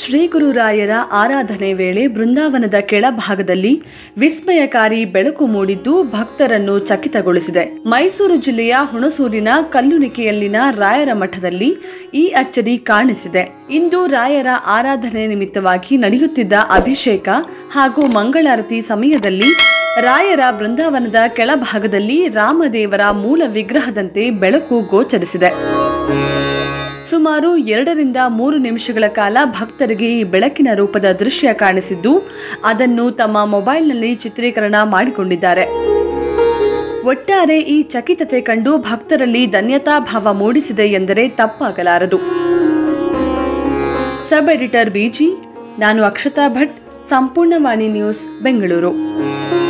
ಶ್ರೀ ಗುರುರಾಯರ ಆರಾಧನೆ ವೇಳೆ ಬೃಂದಾವನದ ಕೆಳಭಾಗದಲ್ಲಿ ವಿಸ್ಮಯಕಾರಿ ಬೆಳಕು ಮೂಡಿದ್ದು ಭಕ್ತರನ್ನು ಚಕಿತಗೊಳಿಸಿದೆ ಮೈಸೂರು ಜಿಲ್ಲೆಯ ಹುಣಸೂರಿನ ಕಲ್ಲುಣಿಕೆಯಲ್ಲಿನ ರಾಯರ ಮಠದಲ್ಲಿ ಈ ಅಚ್ಚರಿ ಕಾಣಿಸಿದೆ ಇಂದು ರಾಯರ ಆರಾಧನೆ ನಿಮಿತ್ತವಾಗಿ ನಡೆಯುತ್ತಿದ್ದ ಅಭಿಷೇಕ ಹಾಗೂ ಮಂಗಳಾರತಿ ಸಮಯದಲ್ಲಿ ರಾಯರ ಬೃಂದಾವನದ ಕೆಳಭಾಗದಲ್ಲಿ ರಾಮದೇವರ ಮೂಲ ವಿಗ್ರಹದಂತೆ ಬೆಳಕು ಗೋಚರಿಸಿದೆ ಸುಮಾರು ಎರಡರಿಂದ ಮೂರು ನಿಮಿಷಗಳ ಕಾಲ ಭಕ್ತರಿಗೆ ಈ ಬೆಳಕಿನ ರೂಪದ ದೃಶ್ಯ ಕಾಣಿಸಿದ್ದು ಅದನ್ನು ತಮ್ಮ ಮೊಬೈಲ್ನಲ್ಲಿ ಚಿತ್ರೀಕರಣ ಮಾಡಿಕೊಂಡಿದ್ದಾರೆ ಒಟ್ಟಾರೆ ಈ ಚಕಿತತೆ ಕಂಡು ಭಕ್ತರಲ್ಲಿ ಧನ್ಯತಾ ಭಾವ ಮೂಡಿಸಿದೆ ಎಂದರೆ ತಪ್ಪಾಗಲಾರದು ಸಬ್ ಎಡಿಟರ್ ಬಿಜಿ ನಾನು ಅಕ್ಷತಾ ಭಟ್ ಸಂಪೂರ್ಣವಾಣಿ ನ್ಯೂಸ್ ಬೆಂಗಳೂರು